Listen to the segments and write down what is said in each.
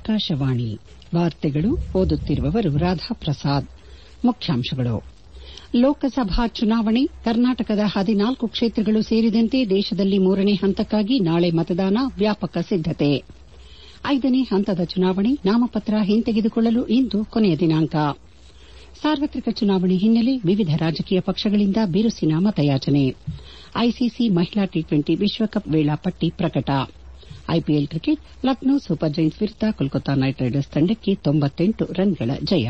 ಆಕಾಶವಾಣಿ ವಾರ್ತೆಗಳು ಓದುತ್ತಿರುವವರು ರಾಧಾಪ್ರಸಾದ್ ಮುಖ್ಯಾಂಶಗಳು ಲೋಕಸಭಾ ಚುನಾವಣೆ ಕರ್ನಾಟಕದ ಹದಿನಾಲ್ಕು ಕ್ಷೇತ್ರಗಳು ಸೇರಿದಂತೆ ದೇಶದಲ್ಲಿ ಮೂರನೇ ಹಂತಕ್ಕಾಗಿ ನಾಳೆ ಮತದಾನ ವ್ಯಾಪಕ ಸಿದ್ದತೆ ಐದನೇ ಹಂತದ ಚುನಾವಣೆ ನಾಮಪತ್ರ ಹಿಂತೆಗೆದುಕೊಳ್ಳಲು ಇಂದು ಕೊನೆಯ ದಿನಾಂಕ ಸಾರ್ವತ್ರಿಕ ಚುನಾವಣೆ ಹಿನ್ನೆಲೆ ವಿವಿಧ ರಾಜಕೀಯ ಪಕ್ಷಗಳಿಂದ ಬಿರುಸಿನ ಮತಯಾಚನೆ ಐಸಿಸಿ ಮಹಿಳಾ ಟಿ ಟ್ವೆಂಟಿ ವಿಶ್ವಕಪ್ ವೇಳಾಪಟ್ಟಿ ಪ್ರಕಟ IPL cricket Lucknow Super Giants ವಿರುದ್ದ ಕೋಲ್ಕತಾ ನೈಟ್ ರೈಡರ್ಸ್ ತಂಡಕ್ಕೆ ರನ್ಗಳ ಜಯ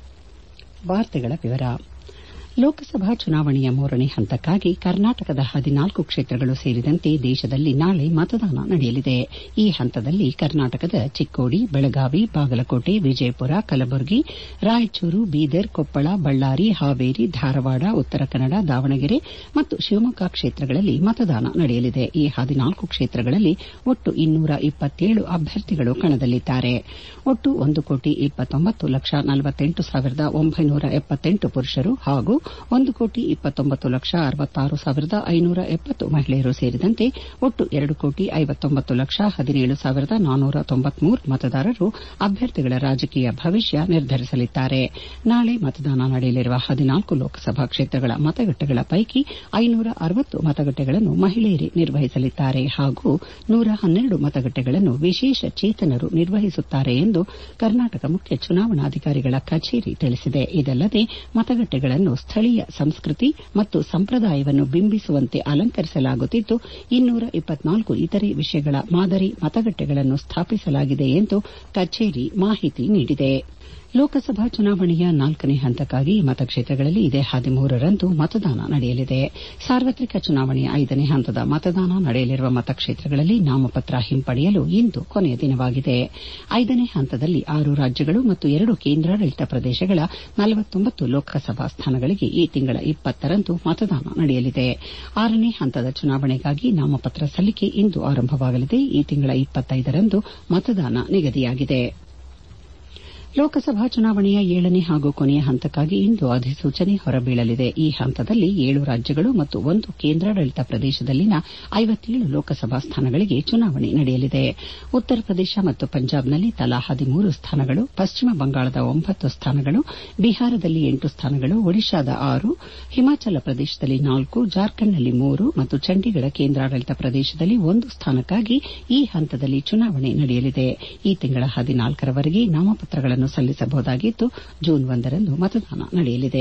ಲೋಕಸಭಾ ಚುನಾವಣೆಯ ಮೂರನೇ ಹಂತಕ್ಕಾಗಿ ಕರ್ನಾಟಕದ ಹದಿನಾಲ್ಕು ಕ್ಷೇತ್ರಗಳು ಸೇರಿದಂತೆ ದೇಶದಲ್ಲಿ ನಾಳೆ ಮತದಾನ ನಡೆಯಲಿದೆ ಈ ಹಂತದಲ್ಲಿ ಕರ್ನಾಟಕದ ಚಿಕ್ಕೋಡಿ ಬೆಳಗಾವಿ ಬಾಗಲಕೋಟೆ ವಿಜಯಪುರ ಕಲಬುರಗಿ ರಾಯಚೂರು ಬೀದರ್ ಕೊಪ್ಪಳ ಬಳ್ಳಾರಿ ಹಾವೇರಿ ಧಾರವಾಡ ಉತ್ತರ ಕನ್ನಡ ದಾವಣಗೆರೆ ಮತ್ತು ಶಿವಮೊಗ್ಗ ಕ್ಷೇತ್ರಗಳಲ್ಲಿ ಮತದಾನ ನಡೆಯಲಿದೆ ಈ ಹದಿನಾಲ್ಕು ಕ್ಷೇತ್ರಗಳಲ್ಲಿ ಒಟ್ಟು ಇನ್ನೂರ ಇಪ್ಪತ್ತೇಳು ಅಭ್ಯರ್ಥಿಗಳು ಕಣದಲ್ಲಿದ್ದಾರೆ ಒಟ್ಟು ಒಂದು ಕೋಟಿ ಇಪ್ಪತ್ತೊಂಬತ್ತು ಲಕ್ಷ ನಲವತ್ತೆಂಟು ಸಾವಿರದ ಒಂಬೈನೂರ ಎಪ್ಪತ್ತೆಂಟು ಪುರುಷರು ಹಾಗೂ ಒಂದು ಕೋಟಿ ಇಪ್ಪತ್ತೊಂಬತ್ತು ಲಕ್ಷ ಅರವತ್ತಾರು ಸಾವಿರದ ಐನೂರ ಎಪ್ಪತ್ತು ಮಹಿಳೆಯರು ಸೇರಿದಂತೆ ಒಟ್ಟು ಎರಡು ಕೋಟಿ ಐವತ್ತೊಂಬತ್ತು ಲಕ್ಷ ಹದಿನೇಳು ಸಾವಿರದ ನಾನ್ನೂರ ತೊಂಬತ್ಮೂರು ಮತದಾರರು ಅಭ್ಯರ್ಥಿಗಳ ರಾಜಕೀಯ ಭವಿಷ್ಯ ನಿರ್ಧರಿಸಲಿದ್ದಾರೆ ನಾಳೆ ಮತದಾನ ನಡೆಯಲಿರುವ ಹದಿನಾಲ್ಕು ಲೋಕಸಭಾ ಕ್ಷೇತ್ರಗಳ ಮತಗಟ್ಟೆಗಳ ಪೈಕಿ ಐನೂರ ಅರವತ್ತು ಮತಗಟ್ಟೆಗಳನ್ನು ಮಹಿಳೆಯರೇ ನಿರ್ವಹಿಸಲಿದ್ದಾರೆ ಹಾಗೂ ನೂರ ಹನ್ನೆರಡು ಮತಗಟ್ಟೆಗಳನ್ನು ವಿಶೇಷ ಚೇತನರು ನಿರ್ವಹಿಸುತ್ತಾರೆ ಎಂದು ಕರ್ನಾಟಕ ಮುಖ್ಯ ಚುನಾವಣಾಧಿಕಾರಿಗಳ ಕಚೇರಿ ತಿಳಿಸಿದೆ ಇದಲ್ಲದೆ ಮತಗಟ್ಟೆಗಳನ್ನು ಸ್ಥಳೀಯ ಸಂಸ್ಕೃತಿ ಮತ್ತು ಸಂಪ್ರದಾಯವನ್ನು ಬಿಂಬಿಸುವಂತೆ ಅಲಂಕರಿಸಲಾಗುತ್ತಿದ್ದು ಇನ್ನೂರ ಇಪ್ಪತ್ನಾಲ್ಕು ಇತರೆ ವಿಷಯಗಳ ಮಾದರಿ ಮತಗಟ್ಟೆಗಳನ್ನು ಸ್ಥಾಪಿಸಲಾಗಿದೆ ಎಂದು ಕಚೇರಿ ಮಾಹಿತಿ ನೀಡಿದೆ ಲೋಕಸಭಾ ಚುನಾವಣೆಯ ನಾಲ್ಕನೇ ಹಂತಕ್ಕಾಗಿ ಮತಕ್ಷೇತ್ರಗಳಲ್ಲಿ ಇದೇ ಹದಿಮೂರರಂದು ಮತದಾನ ನಡೆಯಲಿದೆ ಸಾರ್ವತ್ರಿಕ ಚುನಾವಣೆಯ ಐದನೇ ಹಂತದ ಮತದಾನ ನಡೆಯಲಿರುವ ಮತಕ್ಷೇತ್ರಗಳಲ್ಲಿ ನಾಮಪತ್ರ ಹಿಂಪಡೆಯಲು ಇಂದು ಕೊನೆಯ ದಿನವಾಗಿದೆ ಐದನೇ ಹಂತದಲ್ಲಿ ಆರು ರಾಜ್ಯಗಳು ಮತ್ತು ಎರಡು ಕೇಂದ್ರಾಡಳಿತ ಪ್ರದೇಶಗಳ ನಲವತ್ತೊಂಬತ್ತು ಲೋಕಸಭಾ ಸ್ಥಾನಗಳಿಗೆ ಈ ತಿಂಗಳ ಇಪ್ಪತ್ತರಂದು ಮತದಾನ ನಡೆಯಲಿದೆ ಆರನೇ ಹಂತದ ಚುನಾವಣೆಗಾಗಿ ನಾಮಪತ್ರ ಸಲ್ಲಿಕೆ ಇಂದು ಆರಂಭವಾಗಲಿದೆ ಈ ತಿಂಗಳ ಇಪ್ಪತ್ತೈದರಂದು ಮತದಾನ ನಿಗದಿಯಾಗಿದೆ ಲೋಕಸಭಾ ಚುನಾವಣೆಯ ಏಳನೇ ಹಾಗೂ ಕೊನೆಯ ಹಂತಕ್ಕಾಗಿ ಇಂದು ಅಧಿಸೂಚನೆ ಹೊರಬೀಳಲಿದೆ ಈ ಹಂತದಲ್ಲಿ ಏಳು ರಾಜ್ಯಗಳು ಮತ್ತು ಒಂದು ಕೇಂದ್ರಾಡಳಿತ ಪ್ರದೇಶದಲ್ಲಿನ ಐವತ್ತೇಳು ಲೋಕಸಭಾ ಸ್ಥಾನಗಳಿಗೆ ಚುನಾವಣೆ ನಡೆಯಲಿದೆ ಉತ್ತರ ಪ್ರದೇಶ ಮತ್ತು ಪಂಜಾಬ್ನಲ್ಲಿ ತಲಾ ಹದಿಮೂರು ಸ್ಥಾನಗಳು ಪಶ್ಚಿಮ ಬಂಗಾಳದ ಒಂಬತ್ತು ಸ್ಥಾನಗಳು ಬಿಹಾರದಲ್ಲಿ ಎಂಟು ಸ್ಥಾನಗಳು ಒಡಿಶಾದ ಆರು ಹಿಮಾಚಲ ಪ್ರದೇಶದಲ್ಲಿ ನಾಲ್ಕು ಜಾರ್ಖಂಡ್ನಲ್ಲಿ ಮೂರು ಮತ್ತು ಚಂಡೀಗಢ ಕೇಂದ್ರಾಡಳಿತ ಪ್ರದೇಶದಲ್ಲಿ ಒಂದು ಸ್ಥಾನಕ್ಕಾಗಿ ಈ ಹಂತದಲ್ಲಿ ಚುನಾವಣೆ ನಡೆಯಲಿದೆ ಈ ತಿಂಗಳ ಹದಿನಾಲ್ಕರವರೆಗೆ ನಾಮಪತ್ರಗಳನ್ನು ಸಲ್ಲಿಸಬಹುದಾಗಿದ್ದು ಜೂನ್ ಒಂದರಂದು ಮತದಾನ ನಡೆಯಲಿದೆ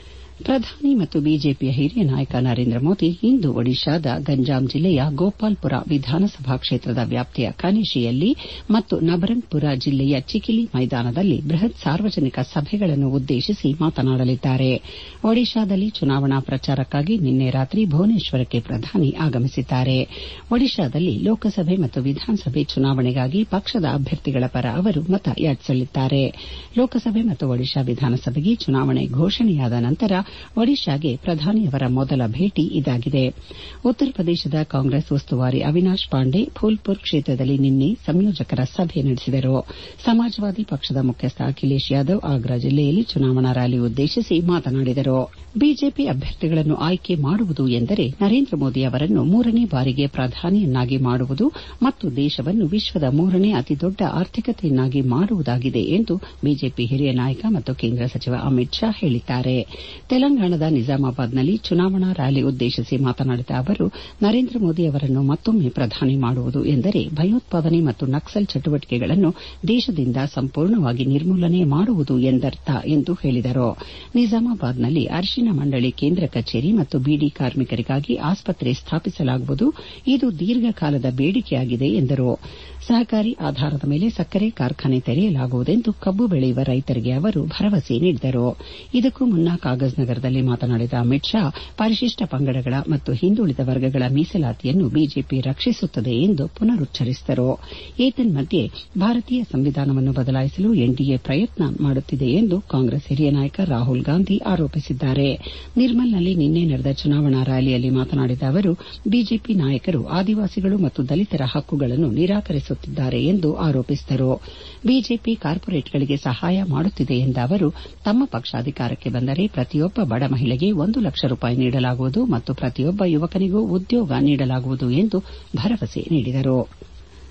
ಪ್ರಧಾನಿ ಮತ್ತು ಬಿಜೆಪಿಯ ಹಿರಿಯ ನಾಯಕ ನರೇಂದ್ರ ಮೋದಿ ಇಂದು ಒಡಿಶಾದ ಗಂಜಾಂ ಜಿಲ್ಲೆಯ ಗೋಪಾಲ್ಪುರ ವಿಧಾನಸಭಾ ಕ್ಷೇತ್ರದ ವ್ಯಾಪ್ತಿಯ ಕನಿಶಿಯಲ್ಲಿ ಮತ್ತು ನಬರಂಗ್ಪುರ ಜಿಲ್ಲೆಯ ಚಿಕಿಲಿ ಮೈದಾನದಲ್ಲಿ ಬೃಹತ್ ಸಾರ್ವಜನಿಕ ಸಭೆಗಳನ್ನು ಉದ್ದೇಶಿಸಿ ಮಾತನಾಡಲಿದ್ದಾರೆ ಒಡಿಶಾದಲ್ಲಿ ಚುನಾವಣಾ ಪ್ರಚಾರಕ್ಕಾಗಿ ನಿನ್ನೆ ರಾತ್ರಿ ಭುವನೇಶ್ವರಕ್ಕೆ ಪ್ರಧಾನಿ ಆಗಮಿಸಿದ್ದಾರೆ ಒಡಿಶಾದಲ್ಲಿ ಲೋಕಸಭೆ ಮತ್ತು ವಿಧಾನಸಭೆ ಚುನಾವಣೆಗಾಗಿ ಪಕ್ಷದ ಅಭ್ಯರ್ಥಿಗಳ ಪರ ಅವರು ಮತ ಯಾಚಿಸಲಿದ್ದಾರೆ ಲೋಕಸಭೆ ಮತ್ತು ಒಡಿಶಾ ವಿಧಾನಸಭೆಗೆ ಚುನಾವಣೆ ಘೋಷಣೆಯಾದ ನಂತರ ಒಡಿಶಾಗೆ ಪ್ರಧಾನಿಯವರ ಮೊದಲ ಭೇಟಿ ಇದಾಗಿದೆ ಉತ್ತರ ಪ್ರದೇಶದ ಕಾಂಗ್ರೆಸ್ ಉಸ್ತುವಾರಿ ಅವಿನಾಶ್ ಪಾಂಡೆ ಫೂಲ್ಪುರ್ ಕ್ಷೇತ್ರದಲ್ಲಿ ನಿನ್ನೆ ಸಂಯೋಜಕರ ಸಭೆ ನಡೆಸಿದರು ಸಮಾಜವಾದಿ ಪಕ್ಷದ ಮುಖ್ಯಸ್ಥ ಅಖಿಲೇಶ್ ಯಾದವ್ ಆಗ್ರಾ ಜಿಲ್ಲೆಯಲ್ಲಿ ಚುನಾವಣಾ ರ್ಯಾಲಿ ಉದ್ದೇಶಿಸಿ ಮಾತನಾಡಿದರು ಬಿಜೆಪಿ ಅಭ್ಯರ್ಥಿಗಳನ್ನು ಆಯ್ಕೆ ಮಾಡುವುದು ಎಂದರೆ ನರೇಂದ್ರ ಮೋದಿ ಅವರನ್ನು ಮೂರನೇ ಬಾರಿಗೆ ಪ್ರಧಾನಿಯನ್ನಾಗಿ ಮಾಡುವುದು ಮತ್ತು ದೇಶವನ್ನು ವಿಶ್ವದ ಮೂರನೇ ಅತಿದೊಡ್ಡ ಆರ್ಥಿಕತೆಯನ್ನಾಗಿ ಮಾಡುವುದಾಗಿದೆ ಎಂದು ಬಿಜೆಪಿ ಹಿರಿಯ ನಾಯಕ ಮತ್ತು ಕೇಂದ್ರ ಸಚಿವ ಅಮಿತ್ ಶಾ ಹೇಳಿದ್ದಾರೆ ತೆಲಂಗಾಣದ ನಿಜಾಮಾಬಾದ್ನಲ್ಲಿ ಚುನಾವಣಾ ರ್ಯಾಲಿ ಉದ್ದೇಶಿಸಿ ಮಾತನಾಡಿದ ಅವರು ನರೇಂದ್ರ ಮೋದಿ ಅವರನ್ನು ಮತ್ತೊಮ್ಮೆ ಪ್ರಧಾನಿ ಮಾಡುವುದು ಎಂದರೆ ಭಯೋತ್ಪಾದನೆ ಮತ್ತು ನಕ್ಸಲ್ ಚಟುವಟಿಕೆಗಳನ್ನು ದೇಶದಿಂದ ಸಂಪೂರ್ಣವಾಗಿ ನಿರ್ಮೂಲನೆ ಮಾಡುವುದು ಎಂದರ್ಥ ಎಂದು ಹೇಳಿದರು ನಿಜಾಮಾಬಾದ್ನಲ್ಲಿ ಅರಿಶಿನ ಮಂಡಳಿ ಕೇಂದ್ರ ಕಚೇರಿ ಮತ್ತು ಬೀಡಿ ಕಾರ್ಮಿಕರಿಗಾಗಿ ಆಸ್ಪತ್ರೆ ಸ್ಥಾಪಿಸಲಾಗುವುದು ಇದು ದೀರ್ಘಕಾಲದ ಬೇಡಿಕೆಯಾಗಿದೆ ಎಂದರು ಸಹಕಾರಿ ಆಧಾರದ ಮೇಲೆ ಸಕ್ಕರೆ ಕಾರ್ಖಾನೆ ತೆರೆಯಲಾಗುವುದೆಂದು ಕಬ್ಬು ಬೆಳೆಯುವ ರೈತರಿಗೆ ಅವರು ಭರವಸೆ ನೀಡಿದರು ಇದಕ್ಕೂ ಮುನ್ನ ಕಾಗಜ್ ನಗರದಲ್ಲಿ ಮಾತನಾಡಿದ ಅಮಿತ್ ಶಾ ಪರಿಶಿಷ್ಟ ಪಂಗಡಗಳ ಮತ್ತು ಹಿಂದುಳಿದ ವರ್ಗಗಳ ಮೀಸಲಾತಿಯನ್ನು ಬಿಜೆಪಿ ರಕ್ಷಿಸುತ್ತದೆ ಎಂದು ಪುನರುಚ್ಚರಿಸಿದರು ಏತನ್ಮಧ್ಯೆ ಭಾರತೀಯ ಸಂವಿಧಾನವನ್ನು ಬದಲಾಯಿಸಲು ಎನ್ಡಿಎ ಪ್ರಯತ್ನ ಮಾಡುತ್ತಿದೆ ಎಂದು ಕಾಂಗ್ರೆಸ್ ಹಿರಿಯ ನಾಯಕ ರಾಹುಲ್ ಗಾಂಧಿ ಆರೋಪಿಸಿದ್ದಾರೆ ನಿರ್ಮಲ್ನಲ್ಲಿ ನಿನ್ನೆ ನಡೆದ ಚುನಾವಣಾ ರ್ಯಾಲಿಯಲ್ಲಿ ಮಾತನಾಡಿದ ಅವರು ಬಿಜೆಪಿ ನಾಯಕರು ಆದಿವಾಸಿಗಳು ಮತ್ತು ದಲಿತರ ಹಕ್ಕುಗಳನ್ನು ನಿರಾಕರಿಸುತ್ತಿದ್ದಾರೆ ಎಂದು ಆರೋಪಿಸಿದರು ಬಿಜೆಪಿ ಕಾರ್ಪೊರೇಟ್ಗಳಿಗೆ ಸಹಾಯ ಮಾಡುತ್ತಿದೆ ಎಂದ ಅವರು ತಮ್ಮ ಪಕ್ಷ ಅಧಿಕಾರಕ್ಕೆ ಬಂದರೆ ಪ್ರತಿಯೊಬ್ಬ ಬಡ ಮಹಿಳೆಗೆ ಒಂದು ಲಕ್ಷ ರೂಪಾಯಿ ನೀಡಲಾಗುವುದು ಮತ್ತು ಪ್ರತಿಯೊಬ್ಬ ಯುವಕನಿಗೂ ಉದ್ಯೋಗ ನೀಡಲಾಗುವುದು ಎಂದು ಭರವಸೆ ನೀಡಿದರು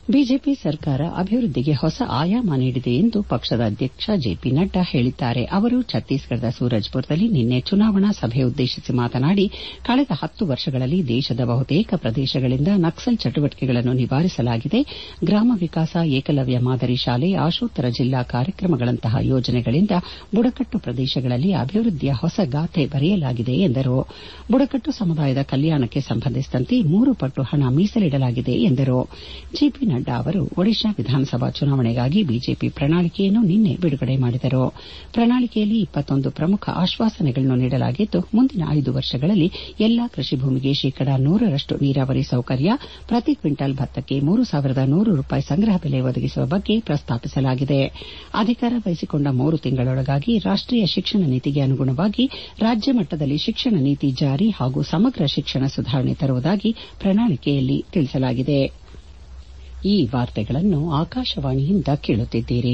ಬಿಜೆಪಿ ಸರ್ಕಾರ ಅಭಿವೃದ್ದಿಗೆ ಹೊಸ ಆಯಾಮ ನೀಡಿದೆ ಎಂದು ಪಕ್ಷದ ಅಧ್ಯಕ್ಷ ಜೆಪಿ ನಡ್ಡಾ ಹೇಳಿದ್ದಾರೆ ಅವರು ಛತ್ತೀಸ್ಗಢದ ಸೂರಜ್ಪುರದಲ್ಲಿ ನಿನ್ನೆ ಚುನಾವಣಾ ಸಭೆ ಉದ್ದೇಶಿಸಿ ಮಾತನಾಡಿ ಕಳೆದ ಹತ್ತು ವರ್ಷಗಳಲ್ಲಿ ದೇಶದ ಬಹುತೇಕ ಪ್ರದೇಶಗಳಿಂದ ನಕ್ಸಲ್ ಚಟುವಟಿಕೆಗಳನ್ನು ನಿವಾರಿಸಲಾಗಿದೆ ಗ್ರಾಮ ವಿಕಾಸ ಏಕಲವ್ಯ ಮಾದರಿ ಶಾಲೆ ಆಶೋತ್ತರ ಜಿಲ್ಲಾ ಕಾರ್ಯಕ್ರಮಗಳಂತಹ ಯೋಜನೆಗಳಿಂದ ಬುಡಕಟ್ಟು ಪ್ರದೇಶಗಳಲ್ಲಿ ಅಭಿವೃದ್ದಿಯ ಹೊಸ ಗಾಥೆ ಬರೆಯಲಾಗಿದೆ ಎಂದರು ಬುಡಕಟ್ಟು ಸಮುದಾಯದ ಕಲ್ಯಾಣಕ್ಕೆ ಸಂಬಂಧಿಸಿದಂತೆ ಮೂರು ಪಟ್ಟು ಹಣ ಮೀಸಲಿಡಲಾಗಿದೆ ಎಂದರು ಜೆಪಿ ನಡ್ಡಾ ಅವರು ಒಡಿಶಾ ವಿಧಾನಸಭಾ ಚುನಾವಣೆಗಾಗಿ ಬಿಜೆಪಿ ಪ್ರಣಾಳಿಕೆಯನ್ನು ನಿನ್ನೆ ಬಿಡುಗಡೆ ಮಾಡಿದರು ಪ್ರಣಾಳಿಕೆಯಲ್ಲಿ ಇಪ್ಪತ್ತೊಂದು ಪ್ರಮುಖ ಆಶ್ವಾಸನೆಗಳನ್ನು ನೀಡಲಾಗಿದ್ದು ಮುಂದಿನ ಐದು ವರ್ಷಗಳಲ್ಲಿ ಎಲ್ಲಾ ಕೃಷಿ ಭೂಮಿಗೆ ಶೇಕಡಾ ನೂರರಷ್ಟು ನೀರಾವರಿ ಸೌಕರ್ಯ ಪ್ರತಿ ಕ್ವಿಂಟಾಲ್ ಭತ್ತಕ್ಕೆ ಮೂರು ಸಾವಿರದ ನೂರು ರೂಪಾಯಿ ಸಂಗ್ರಹ ಬೆಲೆ ಒದಗಿಸುವ ಬಗ್ಗೆ ಪ್ರಸ್ತಾಪಿಸಲಾಗಿದೆ ಅಧಿಕಾರ ವಹಿಸಿಕೊಂಡ ಮೂರು ತಿಂಗಳೊಳಗಾಗಿ ರಾಷ್ಟೀಯ ಶಿಕ್ಷಣ ನೀತಿಗೆ ಅನುಗುಣವಾಗಿ ರಾಜ್ಯ ಮಟ್ಟದಲ್ಲಿ ಶಿಕ್ಷಣ ನೀತಿ ಜಾರಿ ಹಾಗೂ ಸಮಗ್ರ ಶಿಕ್ಷಣ ಸುಧಾರಣೆ ತರುವುದಾಗಿ ಪ್ರಣಾಳಿಕೆಯಲ್ಲಿ ತಿಳಿಸಲಾಗಿದೆ ಈ ವಾರ್ತೆಗಳನ್ನು ಆಕಾಶವಾಣಿಯಿಂದ ಕೇಳುತ್ತಿದ್ದೀರಿ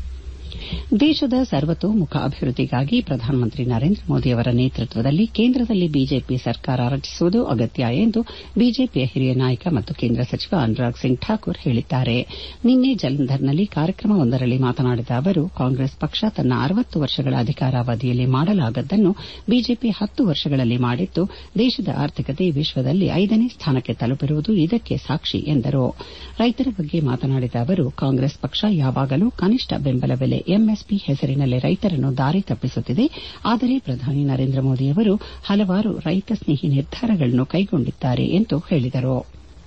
ದೇಶದ ಸರ್ವತೋಮುಖ ಅಭಿವೃದ್ದಿಗಾಗಿ ಪ್ರಧಾನಮಂತ್ರಿ ನರೇಂದ್ರ ಮೋದಿ ಅವರ ನೇತೃತ್ವದಲ್ಲಿ ಕೇಂದ್ರದಲ್ಲಿ ಬಿಜೆಪಿ ಸರ್ಕಾರ ರಚಿಸುವುದು ಅಗತ್ಯ ಎಂದು ಬಿಜೆಪಿಯ ಹಿರಿಯ ನಾಯಕ ಮತ್ತು ಕೇಂದ್ರ ಸಚಿವ ಅನುರಾಗ್ ಸಿಂಗ್ ಠಾಕೂರ್ ಹೇಳಿದ್ದಾರೆ ನಿನ್ನೆ ಜಲಂಧರ್ನಲ್ಲಿ ಕಾರ್ಯಕ್ರಮವೊಂದರಲ್ಲಿ ಮಾತನಾಡಿದ ಅವರು ಕಾಂಗ್ರೆಸ್ ಪಕ್ಷ ತನ್ನ ಅರವತ್ತು ವರ್ಷಗಳ ಅಧಿಕಾರಾವಧಿಯಲ್ಲಿ ಮಾಡಲಾಗದ್ದನ್ನು ಬಿಜೆಪಿ ಹತ್ತು ವರ್ಷಗಳಲ್ಲಿ ಮಾಡಿದ್ದು ದೇಶದ ಆರ್ಥಿಕತೆ ವಿಶ್ವದಲ್ಲಿ ಐದನೇ ಸ್ಥಾನಕ್ಕೆ ತಲುಪಿರುವುದು ಇದಕ್ಕೆ ಸಾಕ್ಷಿ ಎಂದರು ರೈತರ ಬಗ್ಗೆ ಮಾತನಾಡಿದ ಅವರು ಕಾಂಗ್ರೆಸ್ ಪಕ್ಷ ಯಾವಾಗಲೂ ಕನಿಷ್ಠ ಬೆಂಬಲ ಬೆಲೆ ಎಂಎಸ್ಪಿ ಹೆಸರಿನಲ್ಲಿ ರೈತರನ್ನು ದಾರಿ ತಪ್ಪಿಸುತ್ತಿದೆ ಆದರೆ ಪ್ರಧಾನಿ ನರೇಂದ್ರ ಮೋದಿ ಅವರು ಹಲವಾರು ರೈತ ಸ್ನೇಹಿ ನಿರ್ಧಾರಗಳನ್ನು ಕೈಗೊಂಡಿದ್ದಾರೆ ಎಂದು ಹೇಳಿದರು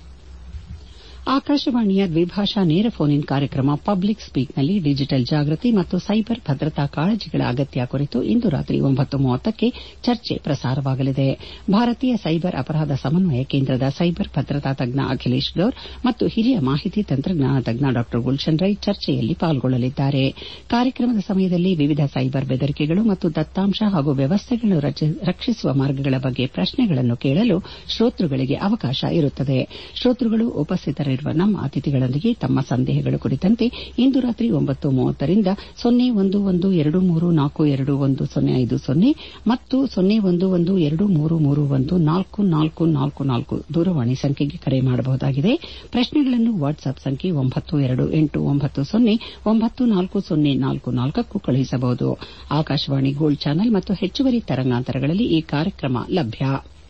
ಆಕಾಶವಾಣಿಯ ದ್ವಿಭಾಷಾ ನೇರ ಫೋನ್ ಇನ್ ಕಾರ್ಯಕ್ರಮ ಪಬ್ಲಿಕ್ ಸ್ಪೀಕ್ನಲ್ಲಿ ಡಿಜಿಟಲ್ ಜಾಗೃತಿ ಮತ್ತು ಸೈಬರ್ ಭದ್ರತಾ ಕಾಳಜಿಗಳ ಅಗತ್ಯ ಕುರಿತು ಇಂದು ರಾತ್ರಿ ಒಂಬತ್ತು ಮೂವತ್ತಕ್ಕೆ ಚರ್ಚೆ ಪ್ರಸಾರವಾಗಲಿದೆ ಭಾರತೀಯ ಸೈಬರ್ ಅಪರಾಧ ಸಮನ್ವಯ ಕೇಂದ್ರದ ಸೈಬರ್ ಭದ್ರತಾ ತಜ್ಞ ಅಖಿಲೇಶ್ ಗೌರ್ ಮತ್ತು ಹಿರಿಯ ಮಾಹಿತಿ ತಂತ್ರಜ್ಞಾನ ತಜ್ಞ ಡಾ ಗುಲ್ಶನ್ ರೈ ಚರ್ಚೆಯಲ್ಲಿ ಪಾಲ್ಗೊಳ್ಳಲಿದ್ದಾರೆ ಕಾರ್ಯಕ್ರಮದ ಸಮಯದಲ್ಲಿ ವಿವಿಧ ಸೈಬರ್ ಬೆದರಿಕೆಗಳು ಮತ್ತು ದತ್ತಾಂಶ ಹಾಗೂ ವ್ಯವಸ್ಥೆಗಳನ್ನು ರಕ್ಷಿಸುವ ಮಾರ್ಗಗಳ ಬಗ್ಗೆ ಪ್ರಶ್ನೆಗಳನ್ನು ಕೇಳಲು ಶ್ರೋತೃಗಳಿಗೆ ಅವಕಾಶ ಇರುತ್ತದೆ ಶ್ರೋತೃಗಳು ಉಪಸ್ಥಿತರಿರುವ ನಮ್ಮ ಅತಿಥಿಗಳೊಂದಿಗೆ ತಮ್ಮ ಸಂದೇಹಗಳ ಕುರಿತಂತೆ ಇಂದು ರಾತ್ರಿ ಒಂಬತ್ತು ಮೂವತ್ತರಿಂದ ಸೊನ್ನೆ ಒಂದು ಒಂದು ಎರಡು ಮೂರು ನಾಲ್ಕು ಎರಡು ಒಂದು ಸೊನ್ನೆ ಐದು ಸೊನ್ನೆ ಮತ್ತು ಸೊನ್ನೆ ಒಂದು ಒಂದು ಎರಡು ಮೂರು ಮೂರು ಒಂದು ನಾಲ್ಕು ನಾಲ್ಕು ನಾಲ್ಕು ನಾಲ್ಕು ದೂರವಾಣಿ ಸಂಖ್ಯೆಗೆ ಕರೆ ಮಾಡಬಹುದಾಗಿದೆ ಪ್ರಶ್ನೆಗಳನ್ನು ವಾಟ್ಸ್ಆಪ್ ಸಂಖ್ಯೆ ಒಂಬತ್ತು ಎರಡು ಎಂಟು ಒಂಬತ್ತು ಸೊನ್ನೆ ಒಂಬತ್ತು ನಾಲ್ಕು ಸೊನ್ನೆ ನಾಲ್ಕು ನಾಲ್ಕಕ್ಕೂ ಕಳುಹಿಸಬಹುದು ಆಕಾಶವಾಣಿ ಗೋಲ್ಡ್ ಚಾನೆಲ್ ಮತ್ತು ಹೆಚ್ಚುವರಿ ತರಂಗಾಂತರಗಳಲ್ಲಿ ಈ ಕಾರ್ಯಕ್ರಮ ಲಭ್ಯ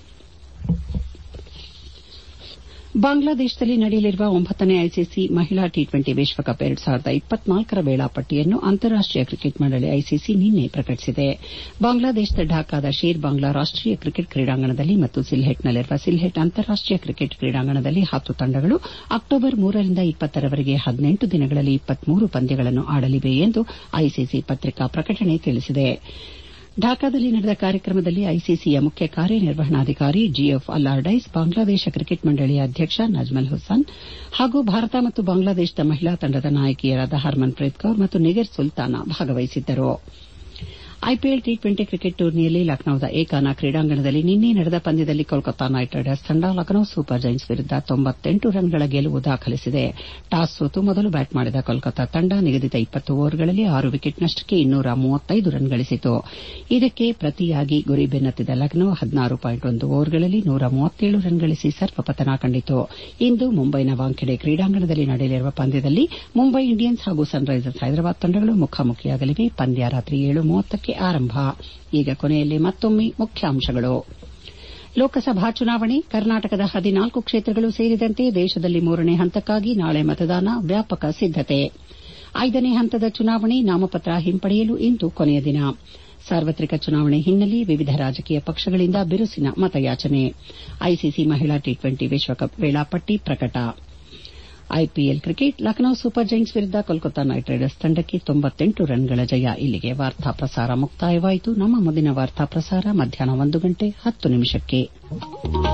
ಬಾಂಗ್ಲಾದೇಶದಲ್ಲಿ ನಡೆಯಲಿರುವ ಒಂಬತ್ತನೇ ಐಸಿಸಿ ಮಹಿಳಾ ಟಿ ಟ್ವೆಂಟಿ ವಿಶ್ವಕಪ್ ಎರಡು ಸಾವಿರದ ಇಪ್ಪತ್ನಾಲ್ಕರ ವೇಳಾಪಟ್ಟಿಯನ್ನು ಅಂತಾರಾಷ್ಟೀಯ ಕ್ರಿಕೆಟ್ ಮಂಡಳಿ ಐಸಿಸಿ ನಿನ್ನೆ ಪ್ರಕಟಿಸಿದೆ ಬಾಂಗ್ಲಾದೇಶದ ಢಾಕಾದ ಶೇರ್ ಬಾಂಗ್ಲಾ ರಾಷ್ಟೀಯ ಕ್ರಿಕೆಟ್ ಕ್ರೀಡಾಂಗಣದಲ್ಲಿ ಮತ್ತು ಸಿಲ್ಹೆಟ್ನಲ್ಲಿರುವ ಸಿಲ್ಹೆಟ್ ಅಂತಾರಾಷ್ಟೀಯ ಕ್ರಿಕೆಟ್ ಕ್ರೀಡಾಂಗಣದಲ್ಲಿ ಹತ್ತು ತಂಡಗಳು ಅಕ್ಟೋಬರ್ ಮೂರರಿಂದ ಇಪ್ಪತ್ತರವರೆಗೆ ಹದಿನೆಂಟು ದಿನಗಳಲ್ಲಿ ಇಪ್ಪತ್ಮೂರು ಪಂದ್ಯಗಳನ್ನು ಆಡಲಿವೆ ಎಂದು ಐಸಿಸಿ ಪತ್ರಿಕಾ ಪ್ರಕಟಣೆ ತಿಳಿಸಿದೆ ಢಾಕಾದಲ್ಲಿ ನಡೆದ ಕಾರ್ಯಕ್ರಮದಲ್ಲಿ ಐಸಿಸಿಯ ಮುಖ್ಯ ಕಾರ್ಯನಿರ್ವಹಣಾಧಿಕಾರಿ ಜಿಎಫ್ ಅಲ್ಲಾರ್ಡೈಸ್ ಬಾಂಗ್ಲಾದೇಶ ಕ್ರಿಕೆಟ್ ಮಂಡಳಿಯ ಅಧ್ಯಕ್ಷ ನಜ್ಮಲ್ ಹುಸೇನ್ ಹಾಗೂ ಭಾರತ ಮತ್ತು ಬಾಂಗ್ಲಾದೇಶದ ಮಹಿಳಾ ತಂಡದ ನಾಯಕಿಯರಾದ ಹರ್ಮನ್ ಪ್ರೀತ್ ಕೌರ್ ಮತ್ತು ನಿಗೆರ್ ಸುಲ್ತಾನ ಭಾಗವಹಿಸಿದ್ದರು ಐಪಿಎಲ್ ಟಿ ಟ್ವೆಂಟಿ ಕ್ರಿಕೆಟ್ ಟೂರ್ನಿಯಲ್ಲಿ ಲಖನೌದ ಏಕಾನ ಕ್ರೀಡಾಂಗಣದಲ್ಲಿ ನಿನ್ನೆ ನಡೆದ ಪಂದ್ಯದಲ್ಲಿ ಕೋಲ್ಕತಾ ನೈಟ್ ರೈಡರ್ಸ್ ತಂಡ ಲಖನೌ ಸೂಪರ್ ಜೈಂಟ್ಸ್ ವಿರುದ್ದ ತೊಂಬತ್ತೆಂಟು ರನ್ಗಳ ಗೆಲುವು ದಾಖಲಿಸಿದೆ ಟಾಸ್ ಸೋತು ಮೊದಲು ಬ್ಯಾಟ್ ಮಾಡಿದ ಕೋಲ್ಕತಾ ತಂಡ ನಿಗದಿತ ಇಪ್ಪತ್ತು ಓವರ್ಗಳಲ್ಲಿ ಆರು ವಿಕೆಟ್ ನಷ್ಟಕ್ಕೆ ಇನ್ನೂರ ಮೂವತ್ತೈದು ರನ್ ಗಳಿಸಿತು ಇದಕ್ಕೆ ಪ್ರತಿಯಾಗಿ ಗುರಿ ಬೆನ್ನತ್ತಿದ ಲಖನೌ ಹದಿನಾರು ಪಾಯಿಂಟ್ ಒಂದು ಓವರ್ಗಳಲ್ಲಿ ನೂರ ಮೂವತ್ತೇಳು ರನ್ ಗಳಿಸಿ ಸರ್ವಪತನ ಕಂಡಿತು ಇಂದು ಮುಂಬೈನ ವಾಂಖೆಡೆ ಕ್ರೀಡಾಂಗಣದಲ್ಲಿ ನಡೆಯಲಿರುವ ಪಂದ್ಯದಲ್ಲಿ ಮುಂಬೈ ಇಂಡಿಯನ್ಸ್ ಹಾಗೂ ಸನ್ರೈಸರ್ಸ್ ಹೈದರಾಬಾದ್ ತಂಡಗಳು ಮುಖಾಮುಖಿಯಾಗಲಿವೆ ಪಂದ್ಯ ರಾತ್ರಿ ಏಳು ಮೂವತ್ತಕ್ಕೆ ಆರಂಭ ಈಗ ಕೊನೆಯಲ್ಲಿ ಮತ್ತೊಮ್ಮೆ ಮುಖ್ಯಾಂಶಗಳು ಲೋಕಸಭಾ ಚುನಾವಣೆ ಕರ್ನಾಟಕದ ಹದಿನಾಲ್ಕು ಕ್ಷೇತ್ರಗಳು ಸೇರಿದಂತೆ ದೇಶದಲ್ಲಿ ಮೂರನೇ ಹಂತಕ್ಕಾಗಿ ನಾಳೆ ಮತದಾನ ವ್ಯಾಪಕ ಸಿದ್ದತೆ ಐದನೇ ಹಂತದ ಚುನಾವಣೆ ನಾಮಪತ್ರ ಹಿಂಪಡೆಯಲು ಇಂದು ಕೊನೆಯ ದಿನ ಸಾರ್ವತ್ರಿಕ ಚುನಾವಣೆ ಹಿನ್ನೆಲೆ ವಿವಿಧ ರಾಜಕೀಯ ಪಕ್ಷಗಳಿಂದ ಬಿರುಸಿನ ಮತಯಾಚನೆ ಐಸಿಸಿ ಮಹಿಳಾ ಟಿ ಟ್ವೆಂಟಿ ವಿಶ್ವಕಪ್ ವೇಳಾಪಟ್ಟಿ ಪ್ರಕಟ IPL cricket Lucknow Super Giants ವಿರುದ್ದ ಕೋಲ್ಕತಾ ನೈಟ್ ರೈಡರ್ಸ್ ತಂಡಕ್ಕೆ ತೊಂಬತ್ತೆಂಟು ರನ್ಗಳ ಜಯ ಇಲ್ಲಿಗೆ ವಾರ್ತಾ ಪ್ರಸಾರ ಮುಕ್ತಾಯವಾಯಿತು ನಮ್ಮ ಮುಂದಿನ ವಾರ್ತಾ ಪ್ರಸಾರ ಮಧ್ಯಾಹ್ನ ಒಂದು ಗಂಟೆ ಹತ್ತು ನಿಮಿಷಕ್ಕೆ